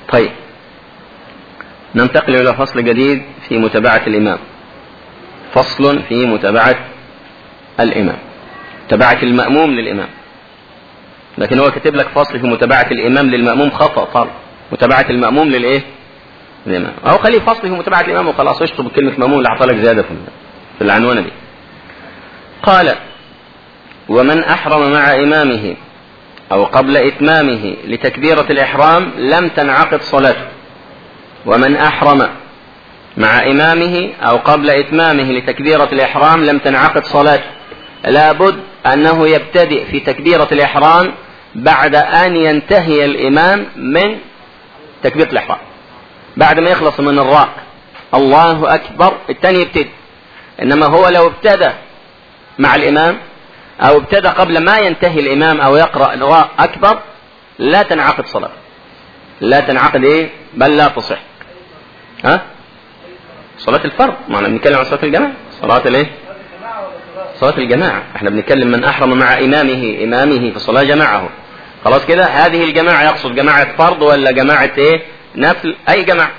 طيب ننتقل إلى فصل جديد في متابعة الإمام فصل في متابعة الإمام متابعة المأموم للإمام لكن هو كاتب لك فصل في متابعة الإمام للمأموم خطأ طبعا متابعة المأموم للإيه؟ الإمام أو خليه فصل في متابعة الإمام وخلاص اشطب كلمة مأموم اللي لك زيادة في العنوانة دي قال ومن أحرم مع إمامه أو قبل إتمامه لتكبيرة الإحرام لم تنعقد صلاته ومن أحرم مع إمامه أو قبل إتمامه لتكبيرة الإحرام لم تنعقد صلاته لابد أنه يبتدئ في تكبيرة الإحرام بعد أن ينتهي الإمام من تكبيرة الإحرام بعد ما يخلص من الراء الله أكبر الثاني يبتدي إنما هو لو ابتدى مع الإمام أو ابتدى قبل ما ينتهي الإمام أو يقرأ الراء أكبر لا تنعقد صلاة لا تنعقد إيه بل لا تصح ها صلاة الفرض ما احنا بنتكلم عن صلاة الجماعة صلاة الايه صلاة الجماعة احنا بنتكلم من أحرم مع إمامه إمامه في صلاة جماعه خلاص كده هذه الجماعة يقصد جماعة فرض ولا جماعة ايه نفل أي جماعة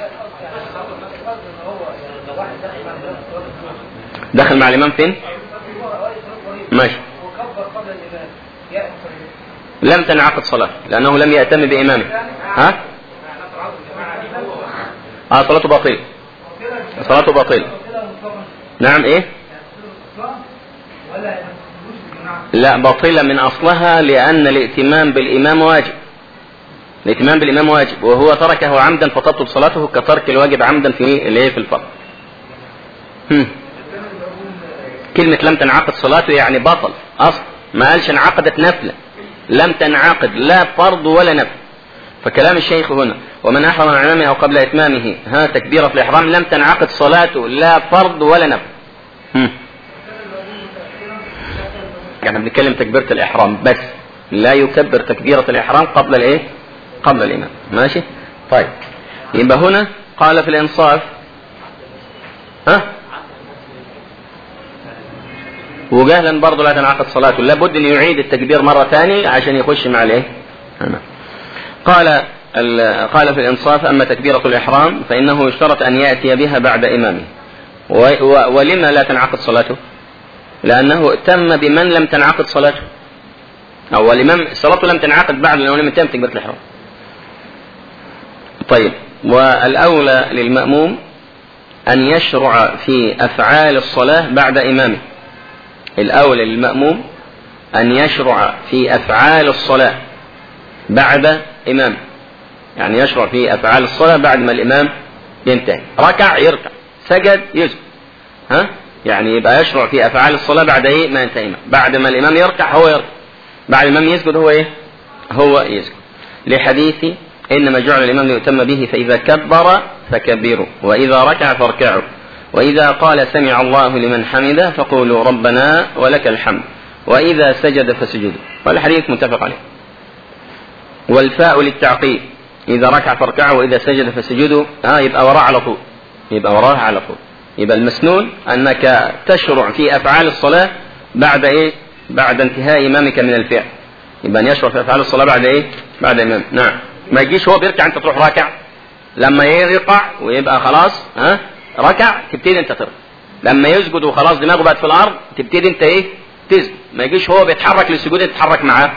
دخل مع الإمام فين ماشي لم تنعقد صلاة لأنه لم يأتم بإمامه ها اه صلاته باطلة صلاته باطلة نعم ايه لا باطلة من أصلها لأن الائتمام بالإمام واجب الائتمام بالإمام واجب وهو تركه عمدا فتبطل صلاته كترك الواجب عمدا في الايه في الفرض كلمة لم تنعقد صلاته يعني بطل أصل ما قالش انعقدت نفلة لم تنعقد لا فرض ولا نفل فكلام الشيخ هنا ومن أحرم عن إمامه أو قبل إتمامه ها تكبيرة الإحرام لم تنعقد صلاته لا فرض ولا نفل احنا بنتكلم تكبيرة الإحرام بس لا يكبر تكبيرة الإحرام قبل الإيه؟ قبل الإمام ماشي؟ طيب يبقى هنا قال في الإنصاف ها وجهلا برضه لا تنعقد صلاته لابد ان يعيد التكبير مره ثانيه عشان يخش مع الايه؟ قال قال في الانصاف اما تكبيره الاحرام فانه يشترط ان ياتي بها بعد امامه ولما لا تنعقد صلاته؟ لانه اتم بمن لم تنعقد صلاته او الامام صلاته لم تنعقد بعد لانه لم يتم تكبيره الاحرام طيب والاولى للماموم ان يشرع في افعال الصلاه بعد امامه الأولى للمأموم أن يشرع في أفعال الصلاة بعد إمام يعني يشرع في أفعال الصلاة بعد ما الإمام ينتهي ركع يركع سجد يسجد ها يعني يبقى يشرع في أفعال الصلاة بعد إيه ما ينتهي إمام بعد ما الإمام يركع هو يركع بعد الإمام يسجد هو إيه هو يسجد لحديث إنما جعل الإمام ليؤتم به فإذا كبر فكبروا وإذا ركع فاركعوا وإذا قال سمع الله لمن حمده فقولوا ربنا ولك الحمد وإذا سجد فسجدوا والحديث متفق عليه والفاء للتعقيب إذا ركع فاركعوا وإذا سجد فسجدوا آه يبقى وراه على طول يبقى وراه على طول يبقى المسنون أنك تشرع في أفعال الصلاة بعد إيه؟ بعد انتهاء إمامك من الفعل يبقى أن يشرع في أفعال الصلاة بعد إيه؟ بعد إمام نعم ما يجيش هو بيركع أنت تروح راكع لما يرقع ويبقى خلاص ها ركع تبتدي انت تركع لما يسجد وخلاص دماغه بقت في الارض تبتدي انت ايه تسجد ما يجيش هو بيتحرك للسجود تتحرك معاه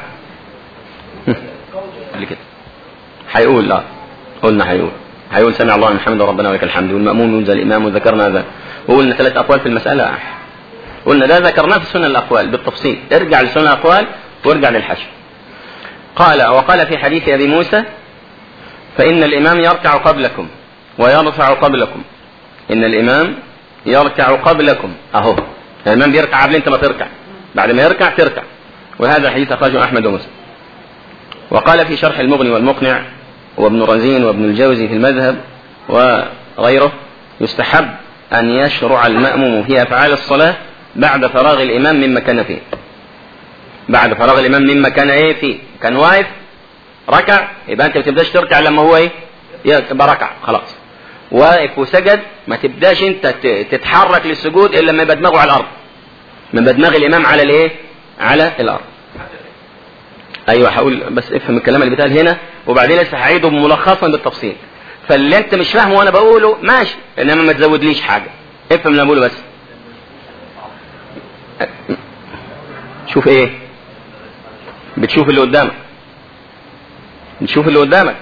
اللي كده هيقول لا قلنا هيقول هيقول سمع الله الحمد ربنا ولك الحمد والمأمون ينزل الإمام وذكرنا هذا وقلنا ثلاث أقوال في المسألة قلنا ده ذكرناه في سنن الأقوال بالتفصيل ارجع لسنن الأقوال وارجع للحشر قال وقال في حديث أبي موسى فإن الإمام يركع قبلكم ويرفع قبلكم إن الإمام يركع قبلكم أهو الإمام بيركع قبل أنت ما تركع بعد ما يركع تركع وهذا حديث أخرجه أحمد ومسلم وقال في شرح المغني والمقنع وابن رزين وابن الجوزي في المذهب وغيره يستحب أن يشرع المأموم في أفعال الصلاة بعد فراغ الإمام مما كان فيه بعد فراغ الإمام مما كان إيه فيه كان واقف ركع يبقى أنت ما تبداش تركع لما هو إيه يبقى ركع خلاص واقف وسجد ما تبداش انت تتحرك للسجود الا لما يبقى دماغه على الارض لما يبقى دماغ الامام على الايه على الارض ايوه هقول بس افهم الكلام اللي بيتقال هنا وبعدين لسه هعيده ملخصا بالتفصيل فاللي انت مش فاهمه وانا بقوله ماشي انما ما تزودليش حاجه افهم اللي انا بقوله بس شوف ايه بتشوف اللي قدامك بتشوف اللي قدامك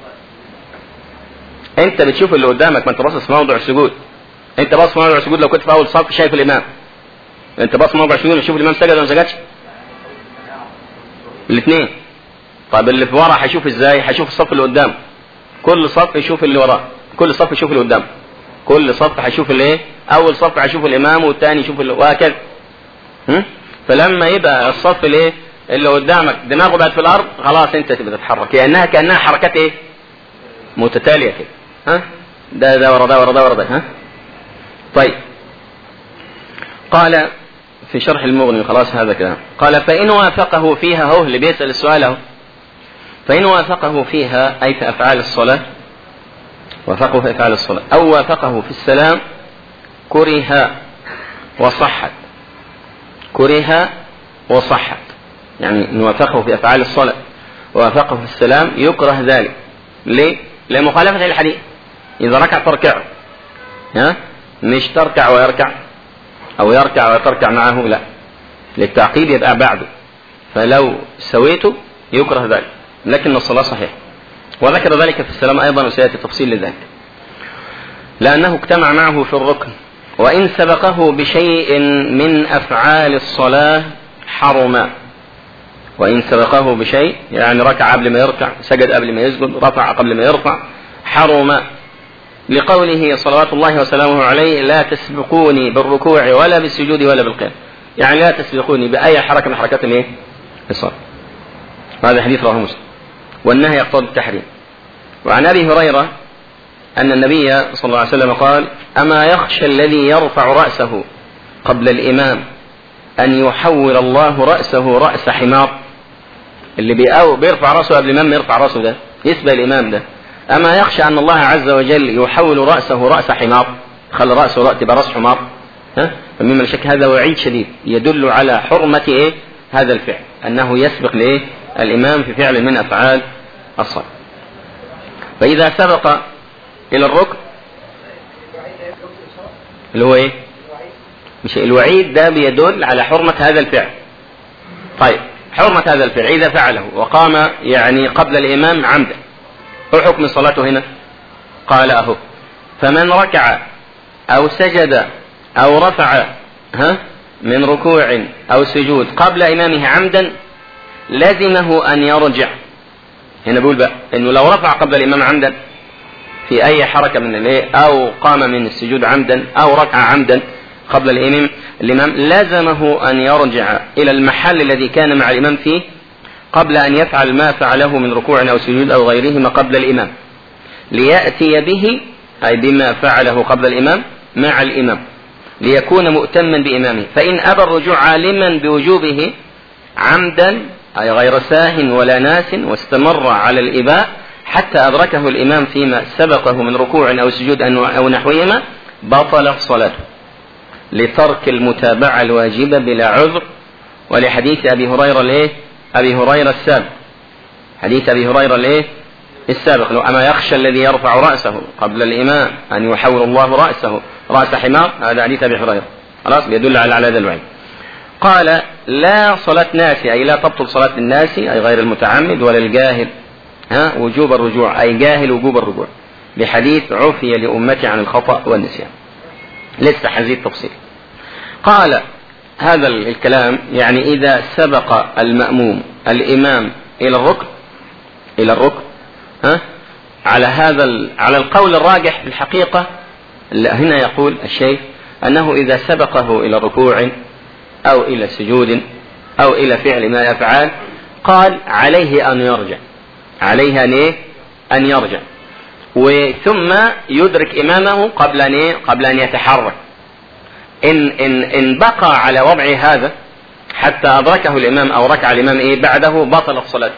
انت بتشوف اللي قدامك ما انت باصص في موضع السجود انت باصص في موضع السجود لو كنت في اول صف شايف الامام انت باصص في موضع السجود تشوف الامام سجد ولا ما سجدش الاثنين طب اللي في ورا هيشوف ازاي هيشوف الصف اللي قدامه كل صف يشوف اللي وراه كل صف يشوف اللي قدامه كل صف هيشوف الايه اول صف هيشوف الامام والثاني يشوف اللي وهكذا هم؟ فلما يبقى الصف الايه اللي قدامك دماغه بقت في الارض خلاص انت تبدا تتحرك كانها كانها حركات ايه متتاليه كده ها ده ده ورا ده ورا ده ورا ده ها طيب قال في شرح المغني خلاص هذا كلام قال فإن وافقه فيها هو اللي بيسأل السؤال اهو فإن وافقه فيها أي في أفعال الصلاة وافقه في أفعال الصلاة أو وافقه في السلام كره وصحت كره وصحت يعني إن وافقه في أفعال الصلاة ووافقه في السلام يكره ذلك ليه؟ لمخالفة الحديث إذا ركع تركع ها مش تركع ويركع أو يركع وتركع معه لا للتعقيد يبقى بعده فلو سويته يكره ذلك لكن الصلاة صحيحة وذكر ذلك في السلام أيضا وسيأتي تفصيل لذلك لأنه اجتمع معه في الركن وإن سبقه بشيء من أفعال الصلاة حرم وإن سبقه بشيء يعني ركع قبل ما يركع سجد قبل ما يسجد رفع قبل ما يرفع حرم لقوله صلوات الله وسلامه عليه لا تسبقوني بالركوع ولا بالسجود ولا بالقيام يعني لا تسبقوني بأي حركة من حركات الايه؟ الصلاة هذا حديث رواه مسلم والنهي يقتضي التحريم وعن ابي هريره ان النبي صلى الله عليه وسلم قال اما يخشى الذي يرفع راسه قبل الامام ان يحول الله راسه راس حمار اللي بيقاو بيرفع راسه قبل الامام يرفع راسه ده يسبق الامام ده اما يخشى ان الله عز وجل يحول راسه راس حمار خلى راسه رأس تبقى راس حمار ها فمما شك هذا وعيد شديد يدل على حرمه ايه هذا الفعل انه يسبق لايه الامام في فعل من افعال الصلاه فاذا سبق الى الركن اللي هو ايه مش الوعيد ده بيدل على حرمه هذا الفعل طيب حرمه هذا الفعل اذا فعله وقام يعني قبل الامام عمدا ايه حكم صلاته هنا قال اهو فمن ركع او سجد او رفع ها من ركوع او سجود قبل امامه عمدا لزمه ان يرجع هنا بيقول بقى انه لو رفع قبل الامام عمدا في اي حركه من الايه او قام من السجود عمدا او ركع عمدا قبل الامام الامام لزمه ان يرجع الى المحل الذي كان مع الامام فيه قبل ان يفعل ما فعله من ركوع او سجود او غيرهما قبل الامام لياتي به اي بما فعله قبل الامام مع الامام ليكون مؤتما بامامه فان ابى الرجوع عالما بوجوبه عمدا أي غير ساه ولا ناس واستمر على الإباء حتى أدركه الإمام فيما سبقه من ركوع أو سجود أو نحوهما بطل صلاته لترك المتابعة الواجبة بلا عذر ولحديث أبي هريرة الإيه؟ أبي هريرة السابق حديث أبي هريرة الإيه؟ السابق لو أما يخشى الذي يرفع رأسه قبل الإمام أن يحول الله رأسه رأس حمار هذا حديث أبي هريرة خلاص يدل على على هذا الوعيد قال لا صلاة ناس أي لا تبطل صلاة الناس أي غير المتعمد ولا الجاهل ها وجوب الرجوع أي جاهل وجوب الرجوع بحديث عفي لأمتي عن الخطأ والنسيان لسه حزيد تفصيل قال هذا الكلام يعني إذا سبق المأموم الإمام إلى الركن إلى الركن ها على هذا على القول الراجح في الحقيقة هنا يقول الشيخ أنه إذا سبقه إلى ركوع أو إلى سجود أو إلى فعل ما يفعل قال عليه أن يرجع عليه أن إيه؟ أن يرجع وثم يدرك إمامه قبل أن إيه؟ قبل أن يتحرك إن إن إن بقى على وضع هذا حتى أدركه الإمام أو ركع الإمام إيه بعده بطلت صلاته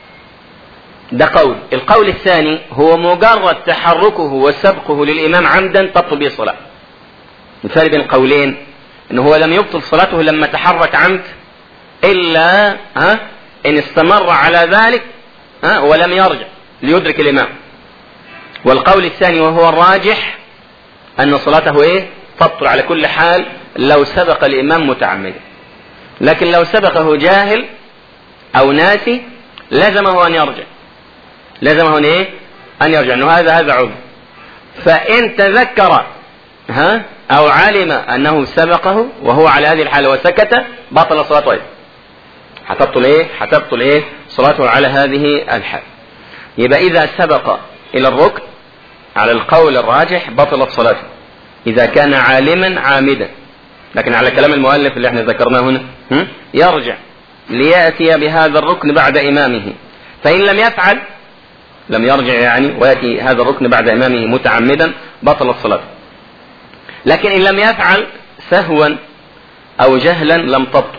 ده قول القول الثاني هو مجرد تحركه وسبقه للإمام عمدا تبطل به الصلاة الفرق بين قولين ان هو لم يبطل صلاته لما تحرك عمد الا ها إن استمر على ذلك ها ولم يرجع ليدرك الإمام والقول الثاني وهو الراجح أن صلاته إيه تبطل على كل حال لو سبق الإمام متعمدا لكن لو سبقه جاهل أو ناسي لزمه أن يرجع لزمه أن إيه أن يرجع أنه هذا هذا عذر فإن تذكر ها أو علم أنه سبقه وهو على هذه الحالة وسكت بطل صلاته أيضا هتبطل إيه هتبطل إيه صلاته على هذه الحال يبقى إذا سبق إلى الركن على القول الراجح بطلت صلاته إذا كان عالما عامدا لكن على كلام المؤلف اللي احنا ذكرناه هنا يرجع ليأتي بهذا الركن بعد إمامه فإن لم يفعل لم يرجع يعني ويأتي هذا الركن بعد إمامه متعمدا بطلت صلاته لكن إن لم يفعل سهوا أو جهلا لم تبطل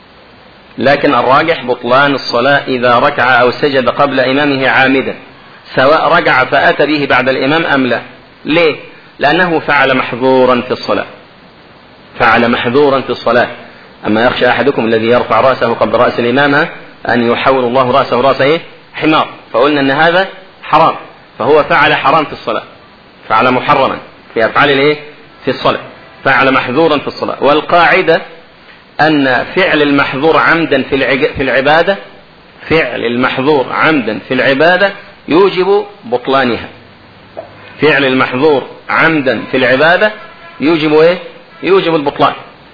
لكن الراجح بطلان الصلاة إذا ركع أو سجد قبل إمامه عامدا سواء رجع فأتى به بعد الإمام أم لا ليه؟ لأنه فعل محظورا في الصلاة فعل محظورا في الصلاة أما يخشى أحدكم الذي يرفع رأسه قبل رأس الإمام أن يحول الله رأسه رأس إيه؟ حمار فقلنا أن هذا حرام فهو فعل حرام في الصلاة فعل محرما في أفعال الإيه؟ في الصلاة فعل محظورا في الصلاة والقاعدة أن فعل المحظور عمدا في في العبادة فعل المحظور عمدا في العبادة يوجب بطلانها فعل المحظور عمدا في العبادة يوجب ايه؟ يوجب البطلان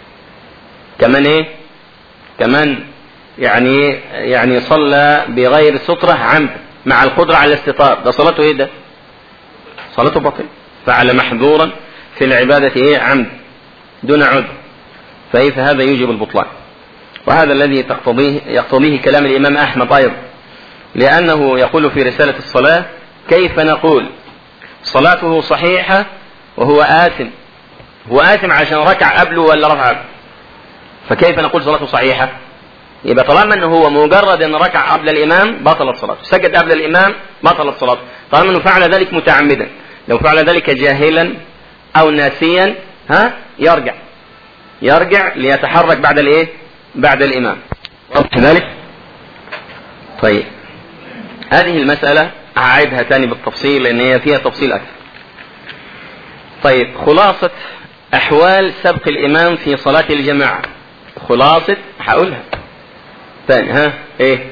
كمان ايه؟ كمان يعني يعني صلى بغير سترة عمد مع القدرة على الاستطار ده صلاته ايه ده؟ صلاته باطلة فعل محظورا في العبادة ايه عمد دون عذر فإيه فهذا يوجب البطلان وهذا الذي تقتضيه يقتضيه كلام الإمام أحمد أيضا لأنه يقول في رسالة الصلاة كيف نقول صلاته صحيحة وهو آثم هو آثم عشان ركع قبله ولا رفع قبله فكيف نقول صلاته صحيحة يبقى طالما انه هو مجرد ان ركع قبل الامام بطلت صلاته سجد قبل الامام بطلت صلاته طالما انه فعل ذلك متعمدا لو فعل ذلك جاهلا او ناسيا ها يرجع يرجع ليتحرك بعد الايه بعد الامام كذلك طيب هذه المسألة أعيدها تاني بالتفصيل لأن هي فيها تفصيل أكثر طيب خلاصة أحوال سبق الإمام في صلاة الجماعة خلاصة هقولها ثاني ها إيه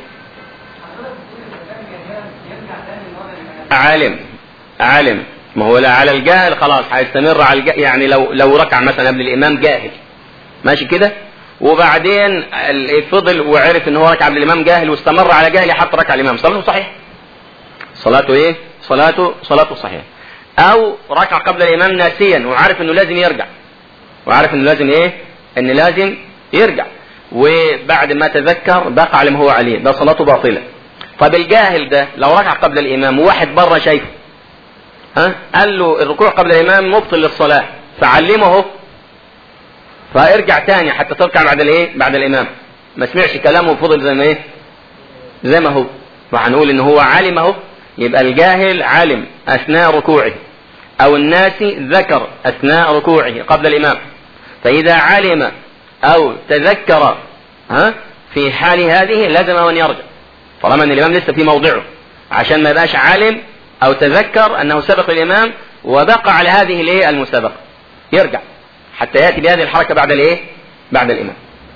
عالم عالم ما هو لا على الجاهل خلاص هيستمر على الجاهل يعني لو لو ركع مثلا قبل الإمام جاهل ماشي كده وبعدين فضل وعرف ان هو ركع قبل الامام جاهل واستمر على جهل حتى ركع الامام صلاته صحيح صلاته ايه صلاته صلاته صحيح او ركع قبل الامام ناسيا وعارف انه لازم يرجع وعارف انه لازم ايه ان لازم يرجع وبعد ما تذكر بقى على ما هو عليه ده صلاته باطله طب الجاهل ده لو ركع قبل الامام وواحد بره شايفه ها قال له الركوع قبل الامام مبطل للصلاه فعلمه فارجع تاني حتى تركع بعد الايه بعد الامام ما سمعش كلامه وفضل زي ما ايه زي ما هو وهنقول ان هو علم اهو يبقى الجاهل علم اثناء ركوعه او الناسي ذكر اثناء ركوعه قبل الامام فاذا علم او تذكر ها في حال هذه لازم ان يرجع طالما ان الامام لسه في موضعه عشان ما يبقاش علم او تذكر انه سبق الامام وبقى على هذه الايه المسابقه يرجع حتى ياتي بهذه الحركه بعد الايه بعد الامام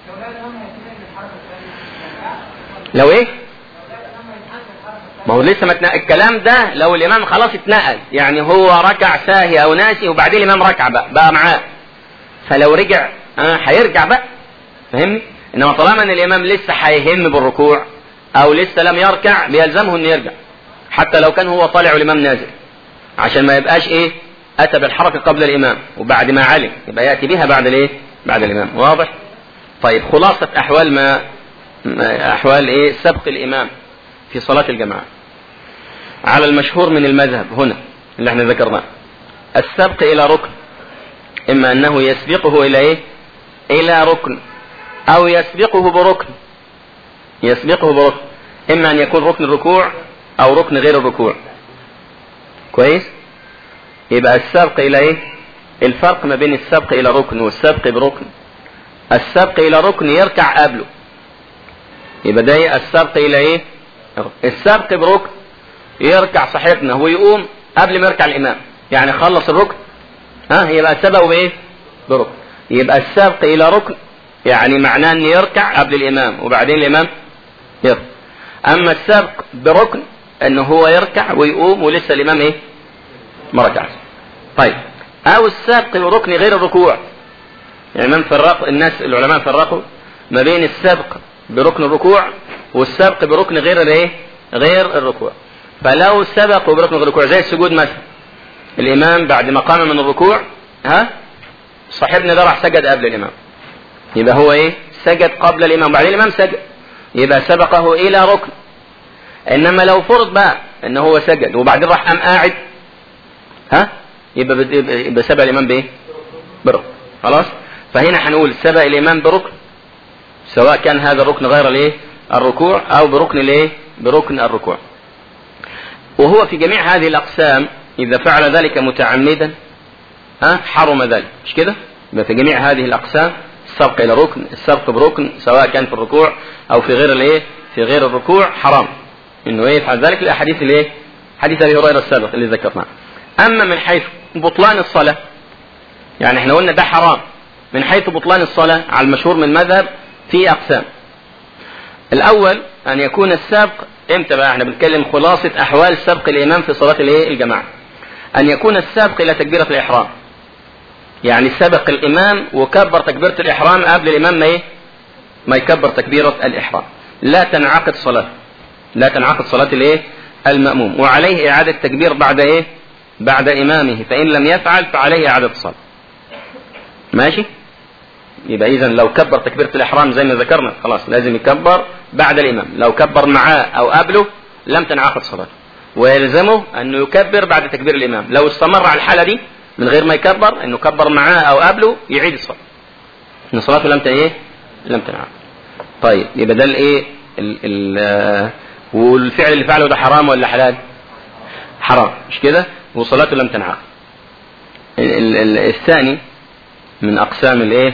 لو ايه ما هو لسه ما تنقل الكلام ده لو الامام خلاص اتنقل يعني هو ركع ساهي او ناسي وبعدين الامام ركع بقى بقى معاه فلو رجع اه هيرجع بقى فهمني انما طالما ان الامام لسه هيهم بالركوع او لسه لم يركع بيلزمه انه يرجع حتى لو كان هو طالع والامام نازل عشان ما يبقاش ايه اتى بالحركه قبل الامام وبعد ما علم يبقى ياتي بها بعد الايه بعد الامام واضح طيب خلاصه احوال ما احوال ايه سبق الامام في صلاه الجماعه على المشهور من المذهب هنا اللي احنا ذكرناه السبق الى ركن اما انه يسبقه الى ايه الى ركن او يسبقه بركن يسبقه بركن اما ان يكون ركن الركوع او ركن غير الركوع كويس يبقى السبق الى ايه الفرق ما بين السبق الى ركن والسبق بركن السبق الى ركن يركع قبله يبقى ده السبق الى ايه السبق بركن يركع صاحبنا ويقوم قبل ما يركع الامام يعني خلص الركن ها يبقى سبقه بايه بركن يبقى السبق الى ركن يعني معناه ان يركع قبل الامام وبعدين الامام يركع اما السبق بركن انه هو يركع ويقوم ولسه الامام ايه ما ركعش طيب او السبق بركن غير الركوع يعني من فرق الناس العلماء فرقوا ما بين السبق بركن الركوع والسبق بركن غير الايه غير الركوع فلو سبقوا بركن غير الركوع زي السجود مثلا الامام بعد ما قام من الركوع ها صاحبنا ده راح سجد قبل الامام يبقى هو ايه سجد قبل الامام وبعدين الامام سجد يبقى سبقه الى ركن انما لو فرض بقى ان هو سجد وبعدين راح قام قاعد ها يبقى يبقى سبق الامام بايه بركن خلاص فهنا هنقول سبق الامام بركن سواء كان هذا الركن غير الايه الركوع او بركن الايه بركن الركوع وهو في جميع هذه الاقسام اذا فعل ذلك متعمدا ها حرم ذلك مش كده يبقى في جميع هذه الاقسام السبق الى ركن السبق بركن سواء كان في الركوع او في غير الايه في غير الركوع حرام انه ايه يفعل ذلك الاحاديث الايه حديث ابي هريره السابق اللي ذكرناه اما من حيث بطلان الصلاه يعني احنا قلنا ده حرام من حيث بطلان الصلاه على المشهور من المذهب في اقسام الاول ان يكون السابق امتى بقى احنا بنتكلم خلاصه احوال سبق الامام في صلاه الايه الجماعه ان يكون السابق الى تكبيره الاحرام يعني سبق الامام وكبر تكبيره الاحرام قبل الامام ما ايه ما يكبر تكبيره الاحرام لا تنعقد صلاته لا تنعقد صلاه الايه الماموم وعليه اعاده تكبير بعد ايه بعد امامه فان لم يفعل فعليه اعاده الصلاه ماشي يبقى اذا لو كبر تكبيره الاحرام زي ما ذكرنا خلاص لازم يكبر بعد الامام لو كبر معاه او قبله لم تنعقد صلاته ويلزمه انه يكبر بعد تكبير الامام لو استمر على الحاله دي من غير ما يكبر انه كبر معاه او قبله يعيد الصلاه ان صلاته لم ايه لم تنعقد طيب يبقى ده الايه ال ال والفعل اللي فعله ده حرام ولا حلال حرام مش كده وصلاته لم تنعقد الثاني من اقسام الايه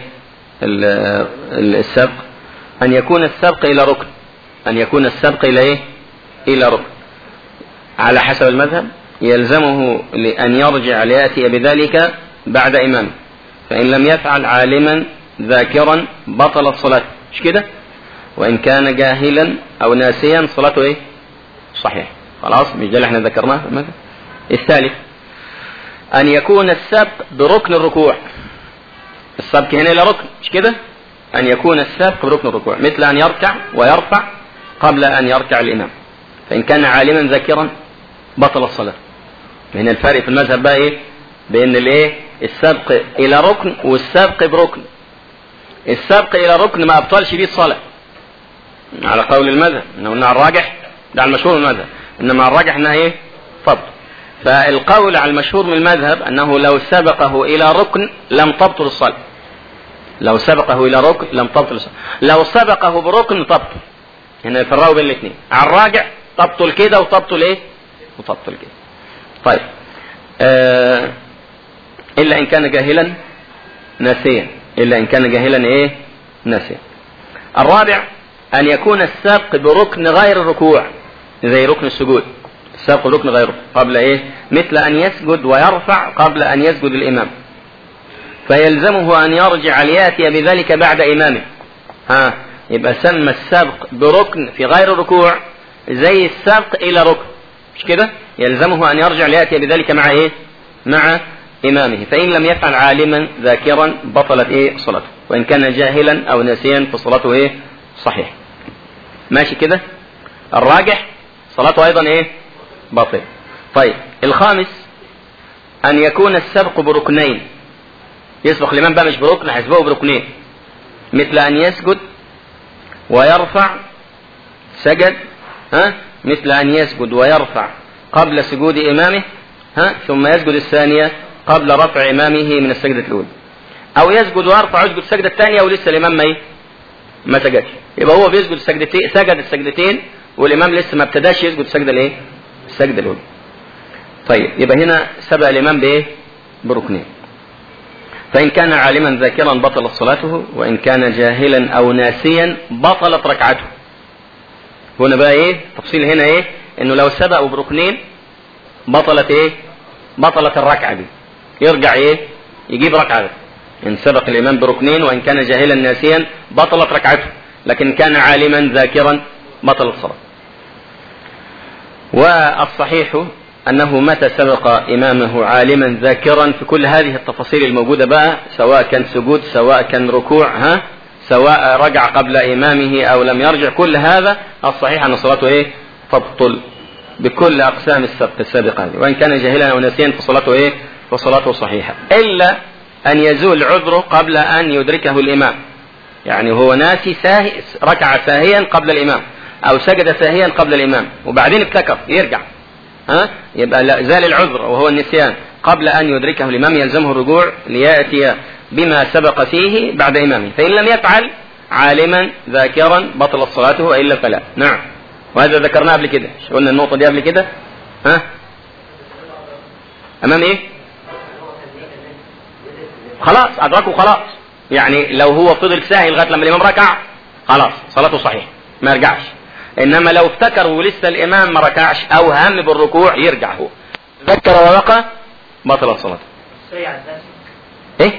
السبق أن يكون السبق إلى ركن أن يكون السبق إلى إيه؟ إلى ركن على حسب المذهب يلزمه لأن يرجع ليأتي بذلك بعد إمامه فإن لم يفعل عالما ذاكرا بطلت صلاته مش كده؟ وإن كان جاهلا أو ناسيا صلاته إيه؟ صحيح خلاص مش ده اللي احنا ذكرناه في المذهب الثالث أن يكون السبق بركن الركوع السبق هنا إلى ركن مش كده؟ أن يكون السبق بركن الركوع مثل أن يركع ويرفع قبل أن يركع الإمام فإن كان عالما ذاكرا بطل الصلاة هنا الفرق في المذهب بقى إيه؟ بين الإيه؟ السبق إلى ركن والسبق بركن السبق إلى ركن ما أبطلش بيه الصلاة على قول المذهب إنه على الراجح ده على المشهور من المذهب إنما على الراجح إنها إيه؟ فضل فالقول على المشهور من المذهب أنه لو سبقه إلى ركن لم تبطل الصلاة لو سبقه إلى ركن لم تبطل الصلاة لو سبقه بركن تبطل هنا يفرقوا بين الاثنين على الراجع تبطل كده وتبطل ايه وتبطل كده طيب آه إلا إن كان جاهلا ناسيا إلا إن كان جاهلا إيه ناسيا الرابع أن يكون السبق بركن غير الركوع زي ركن السجود السبق ركن غيره قبل إيه مثل أن يسجد ويرفع قبل أن يسجد الإمام فيلزمه أن يرجع ليأتي بذلك بعد إمامه ها يبقى سمى السبق بركن في غير الركوع زي السبق إلى ركن مش كده يلزمه أن يرجع ليأتي بذلك مع إيه مع إمامه فإن لم يفعل عالما ذاكرا بطلت إيه صلاته وإن كان جاهلا أو ناسيا فصلاته إيه صحيح ماشي كده الراجح صلاته أيضا إيه باطل طيب الخامس أن يكون السبق بركنين يسبق الإمام بقى مش بركن هيسبقه بركنين مثل أن يسجد ويرفع سجد ها مثل أن يسجد ويرفع قبل سجود إمامه ها ثم يسجد الثانية قبل رفع إمامه من السجدة الأولى أو يسجد ويرفع يسجد السجدة الثانية ولسه الإمام ما إيه؟ ما سجدش يبقى هو بيسجد السجدتين سجد السجدتين والإمام لسه ما ابتداش يسجد السجدة الإيه؟ السجدة الأولى طيب يبقى هنا سبق الإمام بإيه؟ بركنين فإن كان عالما ذاكرا بطلت صلاته وإن كان جاهلا أو ناسيا بطلت ركعته هنا بقى ايه تفصيل هنا ايه انه لو سبقوا بركنين بطلت ايه بطلت الركعة دي يرجع ايه يجيب ركعة ان سبق الامام بركنين وان كان جاهلا ناسيا بطلت ركعته لكن كان عالما ذاكرا بطلت الصلاة والصحيح أنه متى سبق إمامه عالما ذاكرا في كل هذه التفاصيل الموجودة بقى سواء كان سجود سواء كان ركوع ها سواء رجع قبل إمامه أو لم يرجع كل هذا الصحيح أن صلاته إيه تبطل بكل أقسام السبق السابقة وإن كان جاهلا أو ناسيا فصلاته إيه فصلاته صحيحة إلا أن يزول عذره قبل أن يدركه الإمام يعني هو ناسي ساهي ركع ساهيا قبل الإمام أو سجد ساهيا قبل الإمام وبعدين ابتكر يرجع ها يبقى لا زال العذر وهو النسيان قبل أن يدركه الإمام يلزمه الرجوع ليأتي بما سبق فيه بعد إمامه فإن لم يفعل عالما ذاكرا بطلت صلاته وإلا فلا نعم وهذا ذكرناه قبل كده قلنا النقطة دي قبل كده ها أمام إيه خلاص أدركه خلاص يعني لو هو فضل ساهي لغاية لما الإمام ركع خلاص صلاته صحيح ما يرجعش انما لو افتكر ولسه الامام ما ركعش او هم بالركوع يرجع هو تذكر ووقع بطلت صلاته ايه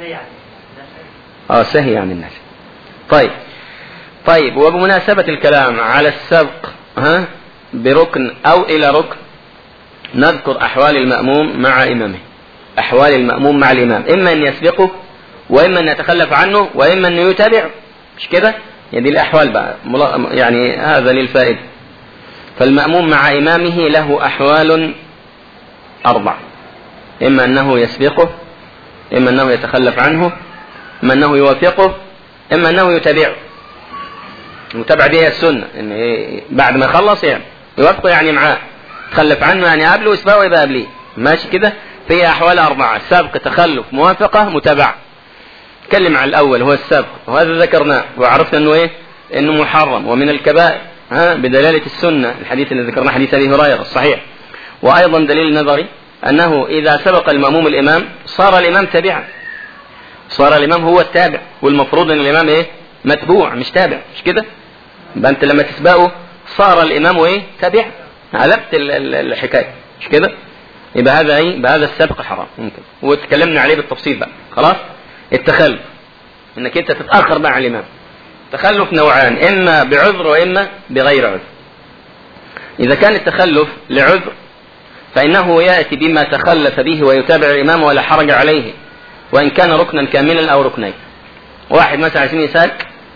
اه سهي عن الناس طيب طيب وبمناسبة الكلام على السبق ها بركن او الى ركن نذكر احوال المأموم مع امامه احوال المأموم مع الامام اما ان يسبقه واما ان يتخلف عنه واما انه يتابع مش كده يعني دي الأحوال بقى يعني هذا للفائدة فالمأموم مع إمامه له أحوال أربع إما أنه يسبقه إما أنه يتخلف عنه إما أنه يوافقه إما أنه يتابعه المتابعة دي هي السنة إن إيه بعد ما يخلص يعني يوافقه يعني معاه تخلف عنه يعني قبله ويسبقه يبقى قبليه ماشي كده في أحوال أربعة سابق تخلف موافقة متابعة نتكلم عن الاول هو السابق وهذا ذكرناه وعرفنا انه ايه انه محرم ومن الكبائر ها بدلاله السنه الحديث الذي ذكرناه حديث ابي هريره الصحيح وايضا دليل نظري انه اذا سبق الماموم الامام صار الامام تابعا صار الامام هو التابع والمفروض ان الامام ايه متبوع مش تابع مش كده يبقى انت لما تسبقه صار الامام ايه تابع علبت الحكايه مش كده يبقى هذا ايه بهذا السبق حرام ممكن وتكلمنا عليه بالتفصيل بقى خلاص التخلف انك انت تتاخر مع الامام تخلف نوعان اما بعذر واما بغير عذر اذا كان التخلف لعذر فانه ياتي بما تخلف به ويتابع الامام ولا حرج عليه وان كان ركنا كاملا او ركنين واحد مثلا على سبيل المثال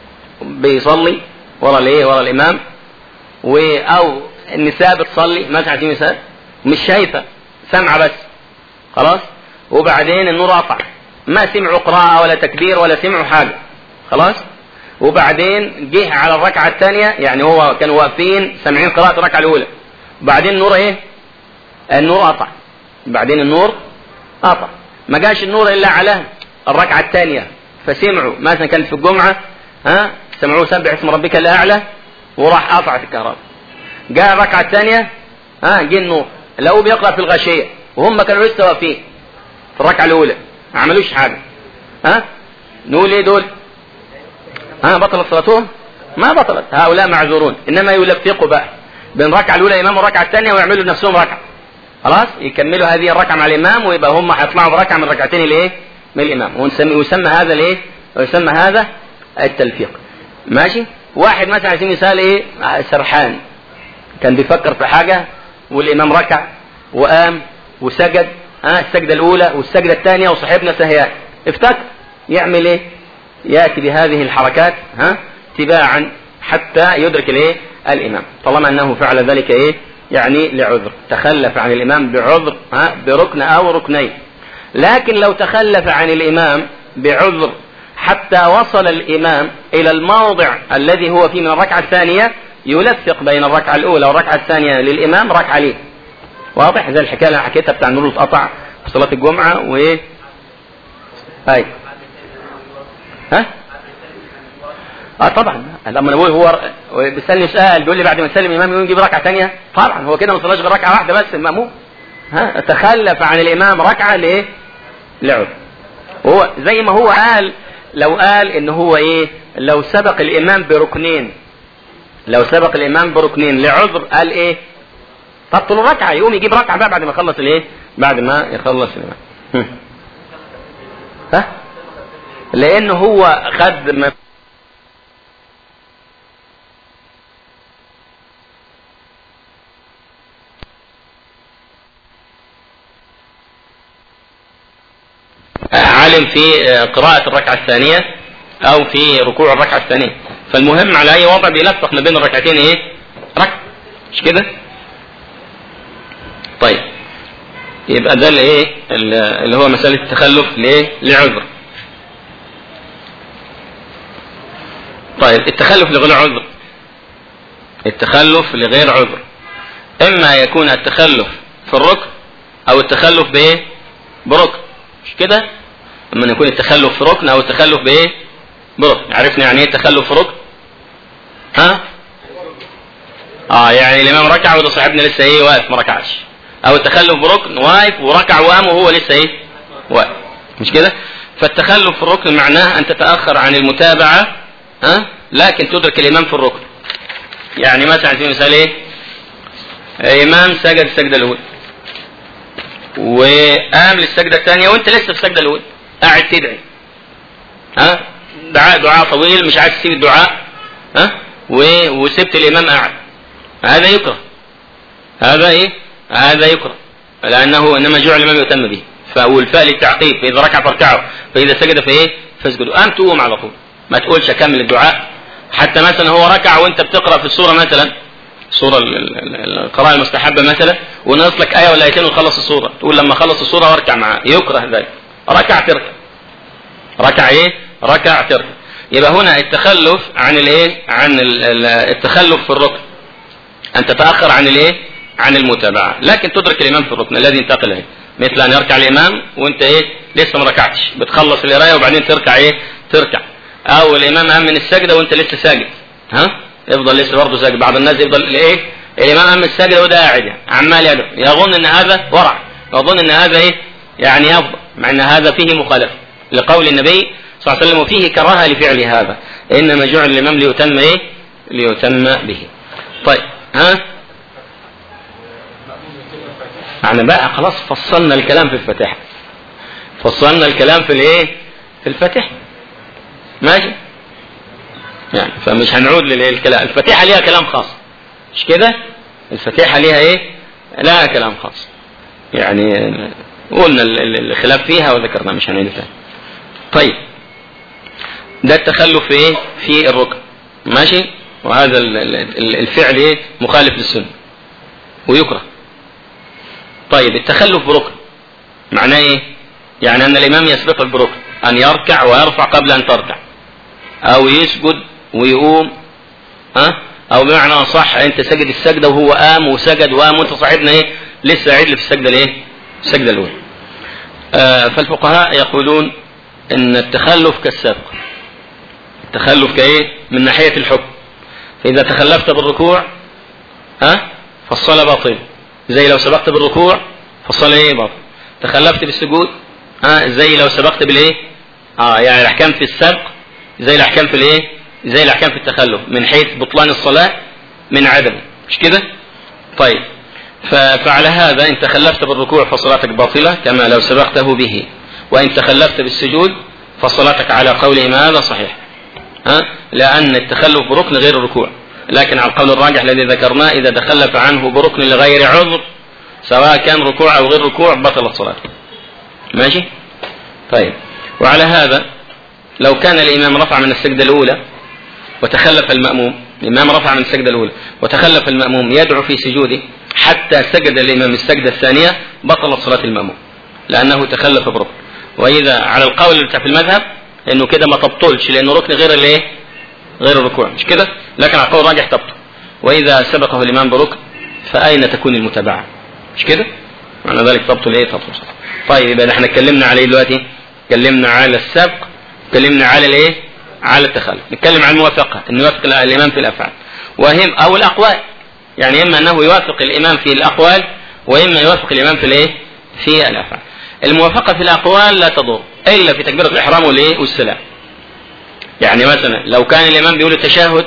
بيصلي ورا الايه ورا الامام و او النساء بتصلي مثلا على سبيل المثال مش شايفه سامعه بس خلاص وبعدين النور قطع ما سمعوا قراءة ولا تكبير ولا سمعوا حاجة خلاص وبعدين جه على الركعة الثانية يعني هو كانوا واقفين سامعين قراءة الركعة الأولى بعدين النور إيه؟ النور قطع بعدين النور قطع ما جاش النور إلا على الركعة الثانية فسمعوا مثلا كانت في الجمعة ها سمعوا سبح اسم ربك الأعلى وراح قطعت الكهرباء جاء الركعة الثانية ها جه النور لقوه بيقرأ في الغاشية وهم كانوا لسه واقفين في الركعة الأولى ما عملوش حاجة ها نقول ايه دول ها بطلت صلاتهم ما بطلت هؤلاء معذورون انما يلفقوا بقى بين الركعه الاولى الامام والركعه الثانيه ويعملوا لنفسهم ركعه خلاص يكملوا هذه الركعه مع الامام ويبقى هم هيطلعوا بركعه من ركعتين الايه من الامام ويسمى هذا الايه ويسمى هذا التلفيق ماشي واحد مثلا على سبيل المثال ايه سرحان كان بيفكر في حاجه والامام ركع وقام وسجد ها السجده الاولى والسجده الثانيه وصاحبنا سهيان افتكر يعمل ايه ياتي بهذه الحركات ها تباعا حتى يدرك الايه الامام طالما انه فعل ذلك ايه يعني لعذر تخلف عن الامام بعذر ها بركن او ركنين لكن لو تخلف عن الامام بعذر حتى وصل الامام الى الموضع الذي هو فيه من الركعه الثانيه يلفق بين الركعه الاولى والركعه الثانيه للامام ركعه ليه واضح زي الحكايه اللي حكيتها بتاع النور اللي اتقطع في صلاه الجمعه وايه هاي ها اه طبعا لما نقول هو بيسالني سؤال بيقول لي بعد ما يسلم الامام يقوم يجيب ركعه ثانيه طبعا هو كده ما صلاش غير ركعه واحده بس الماموم ها تخلف عن الامام ركعه لايه؟ لعب وهو زي ما هو قال لو قال ان هو ايه لو سبق الامام بركنين لو سبق الامام بركنين لعذر قال ايه تبطل الركعه يقوم يجيب ركعه بقى بعد ما يخلص الايه بعد ما يخلص الامام ها لانه هو خد ما عالم في قراءة الركعة الثانية أو في ركوع الركعة الثانية فالمهم على أي وضع بيلفق ما بين الركعتين إيه؟ ركعة مش كده؟ طيب يبقى ده الايه اللي هو مسألة التخلف ليه؟ لعذر. طيب التخلف لغير عذر. التخلف لغير عذر. إما يكون التخلف في الركن أو التخلف بإيه؟ بركن. مش كده؟ اما يكون التخلف في ركن او التخلف بايه؟ بركن، عرفنا يعني ايه التخلف في ركن؟ ها؟ اه يعني الامام ركع وده صاحبنا لسه ايه واقف ما ركعش. او التخلف بركن واقف وركع وقام وهو لسه ايه؟ واقف. مش كده؟ فالتخلف في الركن معناه ان تتاخر عن المتابعه ها؟ لكن تدرك الامام في الركن. يعني مثلا في مثال ايه؟ امام سجد السجده الاولى. وقام للسجده الثانيه وانت لسه في السجده الاولى. قاعد تدعي ها دعاء دعاء طويل مش عايز تسيب الدعاء ها و... وسبت الامام قاعد هذا يكره هذا ايه هذا يكره لانه انما جعل الامام يتم به والفاء للتعقيب فاذا ركع فاركعوا فاذا سجد فايه فاسجدوا قام تقوم على طول ما تقولش اكمل الدعاء حتى مثلا هو ركع وانت بتقرا في السوره مثلا السورة القراءة المستحبة مثلا وناقص لك آية ولا آيتين وخلص السورة تقول لما خلص السورة واركع معاه يكره ذلك ركع تركع ركع ايه ركع تركع يبقى هنا التخلف عن الايه عن التخلف في الركن ان تتاخر عن الايه عن المتابعه لكن تدرك الامام في الركن الذي انتقل اليه مثل ان يركع الامام وانت ايه لسه ما ركعتش بتخلص القرايه وبعدين تركع ايه تركع او الامام قام من السجده وانت لسه ساجد ها يفضل لسه برضه ساجد بعض الناس يفضل ايه الامام قام من السجده وده قاعد عمال يدعو يظن ان هذا ورع يظن ان هذا ايه يعني افضل مع ان هذا فيه مخالفه لقول النبي صلى الله عليه وسلم وفيه كراهه لفعل هذا انما جعل الامام ليتم ايه؟ ليتم به. طيب ها؟ احنا بقى خلاص فصلنا الكلام في الفاتحه. فصلنا الكلام في الايه؟ في الفاتحه. ماشي؟ يعني فمش هنعود للكلام، الفاتحه ليها كلام خاص. مش كده؟ الفاتحه ليها ايه؟ لها كلام خاص. يعني قلنا الخلاف فيها وذكرنا مش هنعيد تاني. طيب ده التخلف في ايه؟ في الركن ماشي؟ وهذا الفعل ايه؟ مخالف للسنه ويكره. طيب التخلف بركن معناه ايه؟ يعني ان الامام يسبقك بركن ان يركع ويرفع قبل ان تركع او يسجد ويقوم ها؟ او بمعنى صح انت سجد السجده وهو قام وسجد وقام وانت صاحبنا ايه؟ لسه قاعد في السجده الايه؟ السجده الاولى. آه فالفقهاء يقولون ان التخلف كالسبق التخلف كايه من ناحيه الحكم فاذا تخلفت بالركوع ها فالصلاه باطله زي لو سبقت بالركوع فالصلاه ايه باطله تخلفت بالسجود ها زي لو سبقت بالايه اه يعني الاحكام في السبق زي الاحكام في الايه زي الاحكام في التخلف من حيث بطلان الصلاه من عدم مش كده طيب فعلى هذا ان تخلفت بالركوع فصلاتك باطله كما لو سبقته به وإن تخلفت بالسجود فصلاتك على قولهم هذا صحيح ها؟ لأن التخلف بركن غير الركوع لكن على القول الراجح الذي ذكرناه إذا تخلف عنه بركن لغير عذر سواء كان ركوع أو غير ركوع بطلت صلاته ماشي طيب وعلى هذا لو كان الإمام رفع من السجدة الأولى وتخلف المأموم الإمام رفع من السجدة الأولى وتخلف المأموم يدعو في سجوده حتى سجد الإمام السجدة الثانية بطلت صلاة المأموم لأنه تخلف بركن واذا على القول اللي في المذهب انه كده ما تبطلش لانه ركن غير الايه؟ غير الركوع مش كده؟ لكن على القول الراجح تبطل واذا سبقه الامام بركن فاين تكون المتابعه؟ مش كده؟ معنى ذلك تبطل ايه؟ تبطل طيب يبقى احنا اتكلمنا على ايه دلوقتي؟ اتكلمنا على السبق اتكلمنا على الايه؟ على التخلف نتكلم عن الموافقه انه يوافق الامام في الافعال وهم او الاقوال يعني اما انه يوافق الامام في الاقوال واما يوافق الامام في الايه؟ في الافعال الموافقة في الأقوال لا تضر إلا في تكبيرة الإحرام والإيه والسلام. يعني مثلا لو كان الإمام بيقول التشهد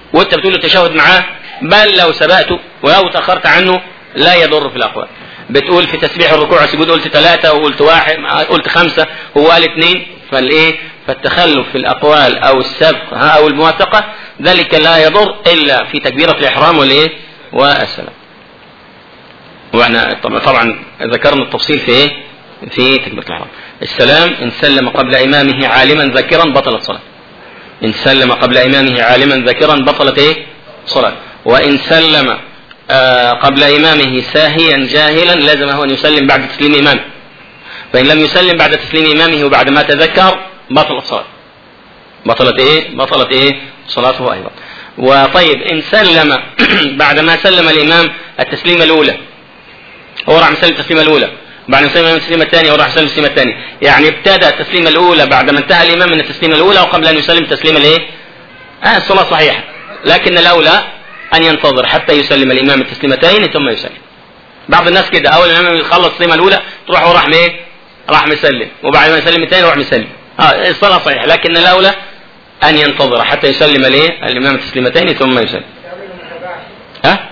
وانت بتقول التشهد معاه بل لو سبقته ولو تاخرت عنه لا يضر في الاقوال بتقول في تسبيح الركوع والسجود قلت ثلاثة وقلت واحد قلت خمسة هو قال اثنين فالايه فالتخلف في الاقوال او السبق او الموافقة ذلك لا يضر الا في تكبيرة الاحرام والايه والسلام واحنا طبعا ذكرنا التفصيل في ايه في تكبيرة الاحرام السلام ان سلم قبل امامه عالما ذاكرا بطلت صلاة ان سلم قبل امامه عالما ذاكرا بطلت ايه صلاة وان سلم آه قبل امامه ساهيا جاهلا لازمه ان يسلم بعد تسليم امامه فان لم يسلم بعد تسليم امامه وبعد ما تذكر بطلت صلاة بطلت ايه بطلت ايه صلاته ايضا وطيب ان سلم بعد ما سلم الامام التسليمه الاولى هو راح مسلم التسليمه الاولى بعد ما سلم التسليمه الثانيه وراح يسلم التسليمه الثانيه يعني ابتدى التسليمه الاولى بعد ما انتهى الامام من التسليمه الاولى وقبل ان يسلم التسليمه الايه؟ آه الصلاه صحيحه لكن الاولى ان ينتظر حتى يسلم الامام التسليمتين ثم يسلم بعض الناس كده اول الامام يخلص التسليمه الاولى تروح وراح ايه؟ راح مسلم وبعد ما يسلم الثاني يروح مسلم اه الصلاه صحيحه لكن الاولى ان ينتظر حتى يسلم الايه؟ الامام التسليمتين ثم يسلم ها؟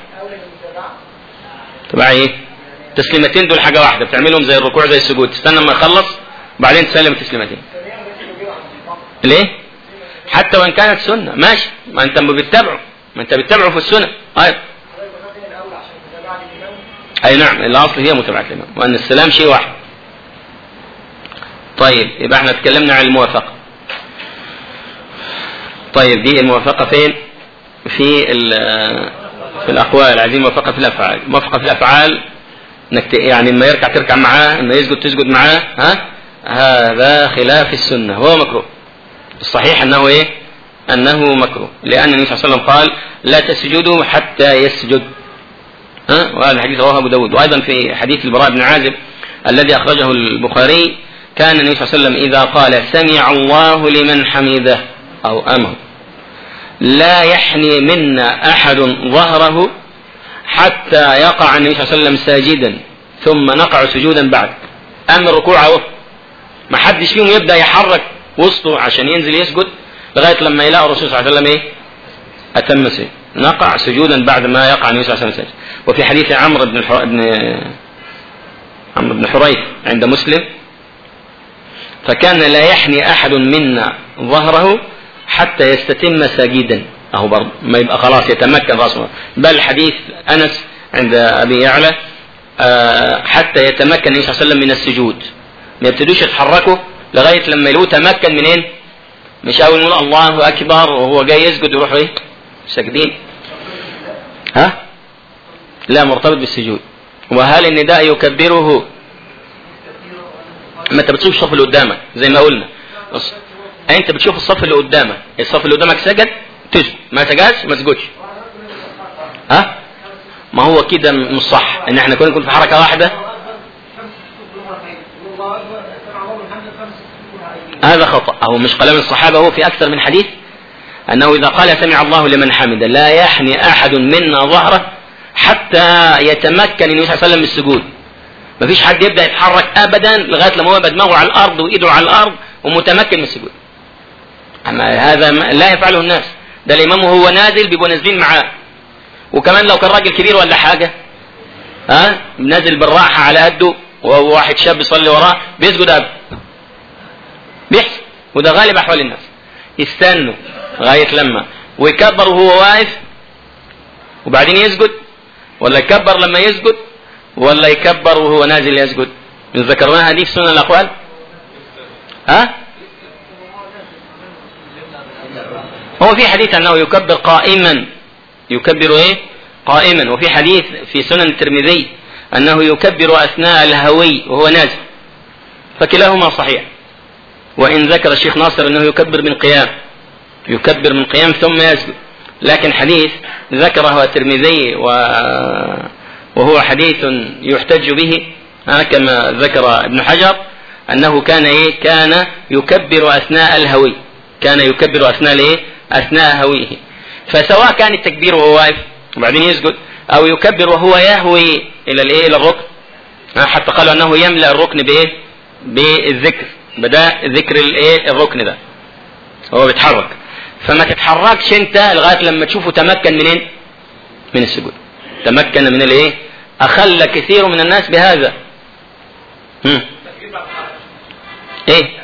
تبع ايه؟ التسليمتين دول حاجه واحده بتعملهم زي الركوع زي السجود تستنى لما يخلص بعدين تسلم التسليمتين ليه حتى وان كانت سنه ماشي ما انت بتتبعه ما انت بتتبعه في السنه ايوه اي نعم الاصل هي متابعه الامام وان السلام شيء واحد طيب يبقى احنا اتكلمنا عن الموافقه طيب دي الموافقه فين في في الاقوال عايزين موافقه في الافعال موافقه في الافعال انك يعني اما يركع تركع معاه اما يسجد تسجد معاه ها هذا خلاف السنه هو مكروه الصحيح انه ايه انه مكروه لان النبي صلى الله عليه وسلم قال لا تسجدوا حتى يسجد ها وهذا الحديث رواه ابو داود وايضا في حديث البراء بن عازب الذي اخرجه البخاري كان النبي صلى الله عليه وسلم اذا قال سمع الله لمن حمده او امه لا يحني منا احد ظهره حتى يقع النبي صلى الله عليه وسلم ساجدا ثم نقع سجودا بعد أما الركوع اهو ما حدش فيهم يبدا يحرك وسطه عشان ينزل يسجد لغايه لما يلاقي الرسول صلى الله عليه وسلم ايه؟ اتم سجد نقع سجودا بعد ما يقع النبي صلى الله عليه وسلم وفي حديث عمرو بن الحر... بن عمرو بن حريث عند مسلم فكان لا يحني احد منا ظهره حتى يستتم ساجدا اهو برضه ما يبقى خلاص يتمكن راسه بل حديث انس عند ابي يعلى آه حتى يتمكن النبي صلى الله عليه وسلم من السجود ما يبتدوش يتحركوا لغايه لما يلوه تمكن منين؟ مش اول يقول الله اكبر وهو جاي يسجد يروح ايه؟ ساجدين ها؟ لا مرتبط بالسجود وهل النداء يكبره ما انت بتشوف الصف اللي قدامك زي ما قلنا انت بتشوف الصف اللي قدامك الصف اللي قدامك سجد تسجد ما سجدش ما تسجدش ها ما هو كده مش صح ان احنا كنا نكون في حركه واحده هذا خطا او مش كلام الصحابه هو في اكثر من حديث انه اذا قال سمع الله لمن حمد لا يحني احد منا ظهره حتى يتمكن النبي صلى الله عليه وسلم من السجود ما فيش حد يبدا يتحرك ابدا لغايه لما هو دماغه على الارض وايده على الارض ومتمكن من السجود اما هذا لا يفعله الناس ده الامام وهو نازل بيبقوا نازلين معاه وكمان لو كان راجل كبير ولا حاجه ها نازل بالراحه على قده وهو واحد شاب يصلي وراه بيسجد قبل بيحصل وده غالب احوال الناس يستنوا لغايه لما ويكبر وهو واقف وبعدين يسجد ولا يكبر لما يسجد ولا يكبر وهو نازل يسجد ذكرناها دي في سنن الاقوال ها هو في حديث انه يكبر قائما يكبر ايه قائما وفي حديث في سنن الترمذي انه يكبر اثناء الهوي وهو نازل فكلاهما صحيح وان ذكر الشيخ ناصر انه يكبر من قيام يكبر من قيام ثم يسجد لكن حديث ذكره الترمذي و... وهو حديث يحتج به كما ذكر ابن حجر انه كان ايه كان يكبر اثناء الهوي كان يكبر اثناء الايه اثناء هويه فسواء كان التكبير وهو واقف وبعدين يسجد او يكبر وهو يهوي الى الايه الى الركن حتى قالوا انه يملا الركن بايه بالذكر بدا ذكر الايه الركن ده هو بيتحرك فما تتحركش انت لغايه لما تشوفه تمكن منين؟ من السجود تمكن من الايه؟ اخل كثير من الناس بهذا هم. ايه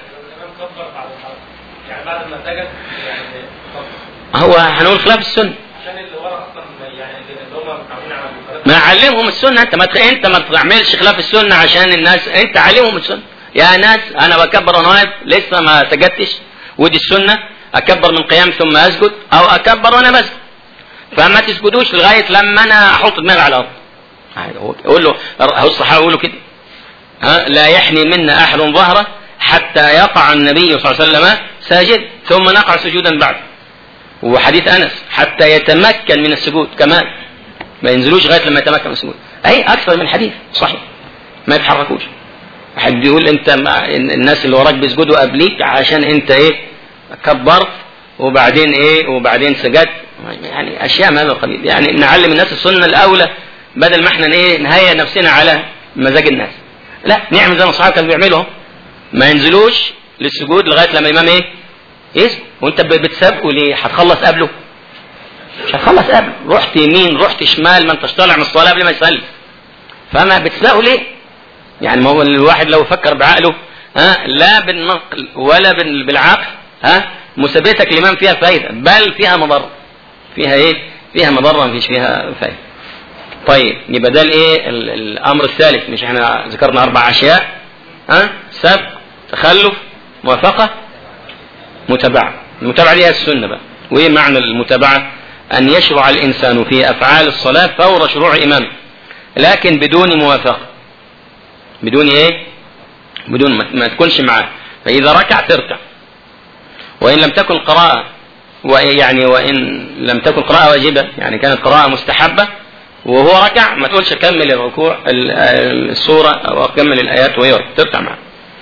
يعني بعد ما سجد يعني هو هنقول خلاف السنه عشان اللي ورا اصلا يعني اللي هم متعودين على المخالفه ما علمهم السنه انت ما تخ... انت ما تعملش خلاف السنه عشان الناس انت علمهم السنه يا ناس انا بكبر وانا واقف لسه ما سجدتش ودي السنه اكبر من قيام ثم اسجد او اكبر وانا بسجد فما تسجدوش لغايه لما انا احط دماغي على الارض عادي، هو- قول له هو الصحابه يقولوا كده ها لا يحني منا احد ظهره حتى يقع النبي صلى الله عليه وسلم ساجد ثم نقع سجودا بعد وحديث انس حتى يتمكن من السجود كمان ما ينزلوش لغايه لما يتمكن من السجود اي اكثر من حديث صحيح ما يتحركوش حد يقول انت مع الناس اللي وراك بيسجدوا قبليك عشان انت ايه كبرت وبعدين ايه وبعدين سجدت يعني اشياء من هذا القبيل يعني نعلم الناس السنه الاولى بدل ما احنا ايه نهيئ نفسنا على مزاج الناس لا نعمل زي ما الصحابه كانوا بيعملوا ما ينزلوش للسجود لغايه لما الامام ايه يسجد وانت ب- بتسابقه ليه هتخلص قبله مش هتخلص قبله رحت يمين رحت شمال ما انتش طالع من الصلاه قبل ما يصلي فما بتسبقه ليه يعني ما هو الواحد لو فكر بعقله ها لا بالنقل ولا بال- بالعقل ها مسابقتك الامام فيها فايده بل فيها مضره فيها ايه فيها مضره مفيش فيها فايده طيب يبقى ده الايه ال- الامر الثالث مش احنا ذكرنا اربع اشياء ها سبق تخلف موافقه متابعه المتابعه دي هي السنه بقى وايه معنى المتابعه ان يشرع الانسان في افعال الصلاه فور شروع امامه لكن بدون موافقه بدون ايه بدون ما, ما تكونش معاه فاذا ركع تركع وان لم تكن قراءه ويعني وان لم تكن قراءه واجبه يعني كانت قراءه مستحبه وهو ركع ما تقولش كمل الركوع ال- ال- السوره او كمل الايات وهي ركع. تركع معاه